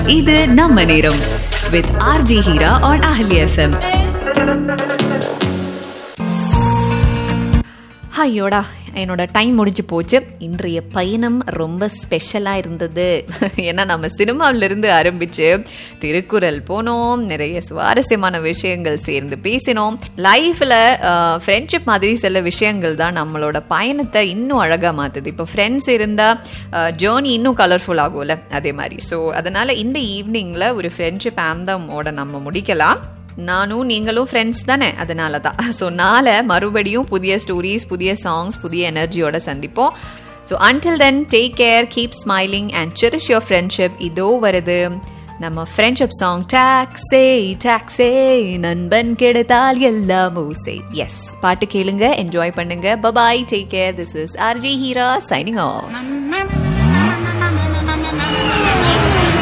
இது நம்ம நேரம் வித் ஆர்ஜி ஹீரா ஆன் அஹலி எஃப்எம் ஐயோடா என்னோட டைம் முடிஞ்சு போச்சு இன்றைய பயணம் ரொம்ப ஸ்பெஷலாக இருந்தது ஏன்னா நம்ம சினிமாவிலிருந்து ஆரம்பிச்சு திருக்குறள் போனோம் நிறைய சுவாரஸ்யமான விஷயங்கள் சேர்ந்து பேசினோம் லைஃப்பில் ஃப்ரெண்ட்ஷிப் மாதிரி சில விஷயங்கள் தான் நம்மளோட பயணத்தை இன்னும் அழகாக மாற்றுது இப்போ ஃப்ரெண்ட்ஸ் இருந்தால் ஜேர்னி இன்னும் கலர்ஃபுல் ஆகும்ல அதே மாதிரி ஸோ அதனால் இந்த ஈவினிங்கில் ஒரு ஃப்ரெண்ட்ஷிப் ஆந்தமோட நம்ம முடிக்கலாம் நானும் நீங்களும் ஃப்ரெண்ட்ஸ் தானே அதனால தான் ஸோ நாளை மறுபடியும் புதிய ஸ்டோரிஸ் புதிய சாங்ஸ் புதிய எனர்ஜியோட சந்திப்போம் so until then take care keep smiling and cherish your friendship இதோ வருது நம்ம ஃப்ரெண்ட்ஷிப் சாங் டாக்ஸே டாக்ஸே நண்பன் கிடைத்தால் எல்லாம் ஊசே எஸ் பாட்டு கேளுங்க என்ஜாய் பண்ணுங்க bye bye take care this is RJ Heera signing of